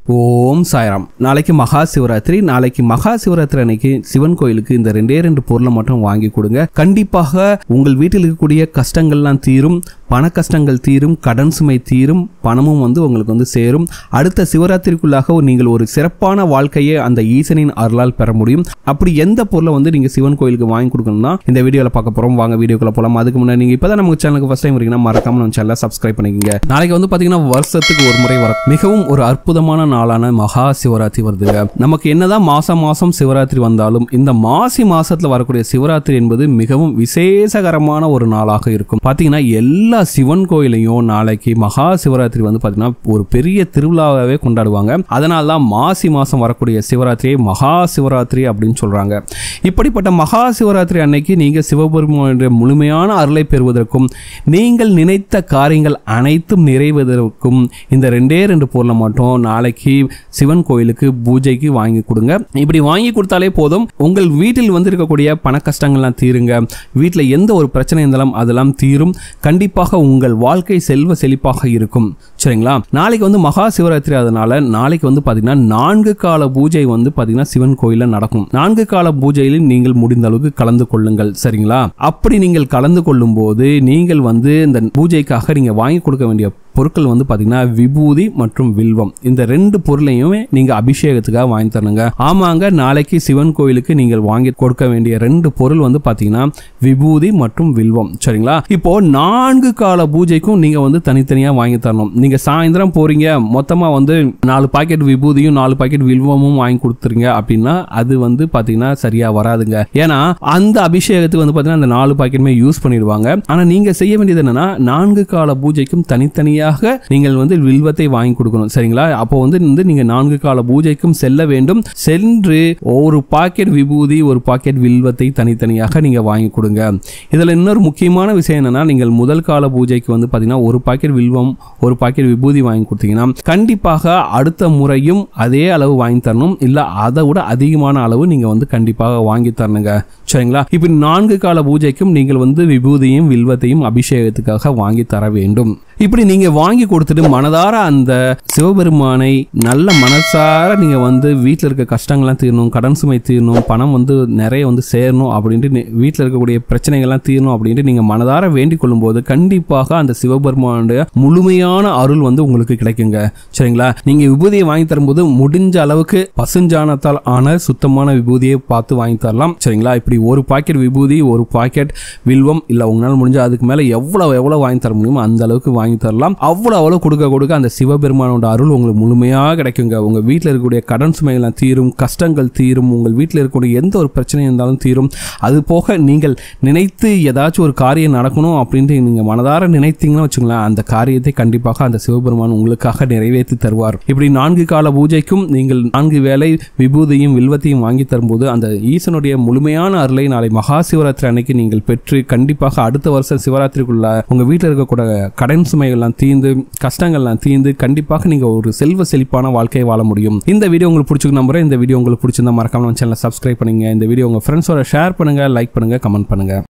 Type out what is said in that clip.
ஓம் சாய்ராம் நாளைக்கு மகா சிவராத்திரி நாளைக்கு மகா சிவராத்திரி அன்னைக்கு சிவன் கோயிலுக்கு இந்த ரெண்டே ரெண்டு பொருளை மட்டும் வாங்கி கொடுங்க கண்டிப்பாக உங்கள் வீட்டில் இருக்கக்கூடிய கஷ்டங்கள்லாம் தீரும் பண கஷ்டங்கள் தீரும் கடன் சுமை தீரும் பணமும் வந்து உங்களுக்கு வந்து சேரும் அடுத்த சிவராத்திரிக்குள்ளாக நீங்கள் ஒரு சிறப்பான வாழ்க்கையை அந்த ஈசனின் அருளால் பெற முடியும் அப்படி எந்த பொருளை வந்து நீங்க சிவன் கோயிலுக்கு வாங்கி கொடுக்கணும்னா இந்த வீடியோல பார்க்க போறோம் வாங்க வீடியோக்குள்ள போலாம் அதுக்கு முன்னாடி நீங்க இப்பதான் நம்ம சேனலுக்கு ஃபர்ஸ்ட் டைம் இருக்கீங்கன்னா மறக்காம நம்ம சேனலை சப்ஸ்கிரைப் பண்ணிக்கங்க நாளைக்கு வந்து பாத்தீங்கன்னா வருஷத்துக்கு ஒரு முறை வர மிகவும் ஒரு அற்புதமான நாளான மகா சிவராத்திரி வருதுங்க நமக்கு என்னதான் மாசம் மாசம் சிவராத்திரி வந்தாலும் இந்த மாசி மாசத்துல வரக்கூடிய சிவராத்திரி என்பது மிகவும் விசேஷகரமான ஒரு நாளாக இருக்கும் பாத்தீங்கன்னா எல்லா சிவன் கோயிலையும் நாளைக்கு மகா சிவராத்திரி வந்து பாத்தீங்கன்னா ஒரு பெரிய திருவிழாவே கொண்டாடுவாங்க அதனால தான் மாசி மாசம் வரக்கூடிய சிவராத்திரியை மகா சிவராத்திரி அப்படின்னு சொல்றாங்க இப்படிப்பட்ட மகா சிவராத்திரி அன்னைக்கு நீங்க சிவபெருமானுடைய முழுமையான அருளை பெறுவதற்கும் நீங்கள் நினைத்த காரியங்கள் அனைத்தும் நிறைவதற்கும் இந்த ரெண்டே ரெண்டு பொருளை மட்டும் நாளைக்கு சிவன் கோயிலுக்கு பூஜைக்கு வாங்கி கொடுங்க இப்படி வாங்கி கொடுத்தாலே போதும் உங்கள் வீட்டில் வந்து இருக்கக்கூடிய பண கஷ்டங்கள்லாம் தீருங்க வீட்டில் எந்த ஒரு பிரச்சனை இருந்தாலும் அதெல்லாம் தீரும் கண்டிப்பாக உங்கள் வாழ்க்கை செல்வ செழிப்பாக இருக்கும் சரிங்களா நாளைக்கு வந்து மகா சிவராத்திரி அதனால நாளைக்கு வந்து பார்த்தீங்கன்னா நான்கு கால பூஜை வந்து பார்த்தீங்கன்னா சிவன் கோயிலில் நடக்கும் நான்கு கால பூஜையில் நீங்கள் முடிந்த அளவுக்கு கலந்து கொள்ளுங்கள் சரிங்களா அப்படி நீங்கள் கலந்து கொள்ளும் போது நீங்கள் வந்து இந்த பூஜைக்காக நீங்கள் வாங்கி கொடுக்க வேண்டிய பொருட்கள் வந்து பார்த்தீங்கன்னா விபூதி மற்றும் வில்வம் இந்த ரெண்டு பொருளையுமே நீங்க அபிஷேகத்துக்காக வாங்கி தரணுங்க ஆமாங்க நாளைக்கு சிவன் கோயிலுக்கு நீங்கள் வாங்கி கொடுக்க வேண்டிய ரெண்டு பொருள் வந்து பார்த்தீங்கன்னா விபூதி மற்றும் வில்வம் சரிங்களா இப்போ நான்கு கால பூஜைக்கும் நீங்க வந்து தனித்தனியா வாங்கி தரணும் நீங்க சாயந்தரம் போறீங்க மொத்தமா வந்து நாலு பாக்கெட் விபூதியும் நாலு பாக்கெட் வில்வமும் வாங்கி கொடுத்துறீங்க அப்படின்னா அது வந்து பார்த்தீங்கன்னா சரியா வராதுங்க ஏன்னா அந்த அபிஷேகத்துக்கு வந்து பார்த்தீங்கன்னா அந்த நாலு பாக்கெட்டுமே யூஸ் பண்ணிடுவாங்க ஆனா நீங்க செய்ய வேண்டியது என்னன்னா நான்கு கால பூஜைக்கும் தனித்தனியாக நீங்கள் வந்து வில்வத்தை வாங்கி கொடுக்கணும் சரிங்களா அப்போ வந்து வந்து நீங்க நான்கு கால பூஜைக்கும் செல்ல வேண்டும் சென்று ஒரு பாக்கெட் விபூதி ஒரு பாக்கெட் வில்வத்தை தனித்தனியாக நீங்க வாங்கி கொடுங்க இதுல இன்னொரு முக்கியமான விஷயம் என்னன்னா நீங்கள் முதல் கால பூஜைக்கு வந்து பாத்தீங்கன்னா ஒரு பாக்கெட் வில்வம் ஒரு பாக்கெட் விபூதி வாங்கி கொடுத்தீங்கன்னா கண்டிப்பாக அடுத்த முறையும் அதே அளவு வாங்கி தரணும் இல்ல அதை விட அதிகமான அளவு நீங்க வந்து கண்டிப்பாக வாங்கி தரணுங்க சரிங்களா இப்ப நான்கு கால பூஜைக்கும் நீங்கள் வந்து விபூதியும் வில்வத்தையும் அபிஷேகத்துக்காக வாங்கி தர வேண்டும் இப்படி நீங்க வாங்கி கொடுத்துட்டு மனதார அந்த சிவபெருமானை நல்ல மனசார நீங்க வந்து வீட்டில் இருக்க கஷ்டங்கள்லாம் தீரணும் கடன் சுமை தீரணும் பணம் வந்து நிறைய வந்து சேரணும் அப்படின்ட்டு நீ- வீட்டில் இருக்கக்கூடிய பிரச்சனைகள்லாம் தீரணும் அப்படின்ட்டு நீங்க மனதார வேண்டிக் கொள்ளும்போது கண்டிப்பாக அந்த சிவபெருமானுடைய முழுமையான அருள் வந்து உங்களுக்கு கிடைக்குங்க சரிங்களா நீங்க விபூதியை வாங்கி தரும்போது முடிஞ்ச அளவுக்கு பசுஞ்சாணத்தால் ஆன சுத்தமான விபூதியை பார்த்து வாங்கி தரலாம் சரிங்களா இப்படி ஒரு பாக்கெட் விபூதி ஒரு பாக்கெட் வில்வம் இல்ல உங்களால முடிஞ்ச அதுக்கு மேல எவ்வளவு எவ்வளவு வாங்கி தர முடியுமோ அந்த அளவுக்கு வாங்கி தரலாம் அவ்வளவு அவ்வளவு கொடுக்க கொடுக்க அந்த சிவபெருமானோட அருள் உங்களுக்கு முழுமையாக கிடைக்குங்க உங்க வீட்டில் இருக்கக்கூடிய கடன் சுமைகள்லாம் தீரும் கஷ்டங்கள் தீரும் உங்கள் வீட்டில் இருக்கக்கூடிய எந்த ஒரு பிரச்சனை இருந்தாலும் தீரும் அது போக நீங்கள் நினைத்து ஏதாச்சும் ஒரு காரியம் நடக்கணும் அப்படின்ட்டு நீங்க மனதார நினைத்தீங்கன்னா வச்சுங்களேன் அந்த காரியத்தை கண்டிப்பாக அந்த சிவபெருமான் உங்களுக்காக நிறைவேற்றி தருவார் இப்படி நான்கு கால பூஜைக்கும் நீங்கள் நான்கு வேளை விபூதியும் வில்வத்தையும் வாங்கி தரும்போது அந்த ஈசனுடைய முழுமையான அருளை நாளை மகா சிவராத்திரி அன்னைக்கு நீங்கள் பெற்று கண்டிப்பாக அடுத்த வருஷம் சிவராத்திரிக்குள்ள உங்க வீட்டில் இருக்கக்கூடிய கடன் சுமைகள்லாம் தீர்ந்து கஷ்டங்கள்லாம் தீர்ந்து கண்டிப்பாக நீங்க ஒரு செல்வ செழிப்பான வாழ்க்கையை வாழ முடியும் இந்த வீடியோ உங்களுக்கு பிடிச்சிருக்கு நம்புறேன் இந்த வீடியோ உங்களுக்கு பிடிச்சிருந்தா மறக்காம நம்ம சேனலை சப்ஸ்கிரைப் பண்ணுங்க இந்த வீடியோ உங்க ஃப்ரெண்ட்ஸோட ஷேர் பண்ணுங்க லைக் பண்ணுங்க கமெண்ட் பண்ணுங்க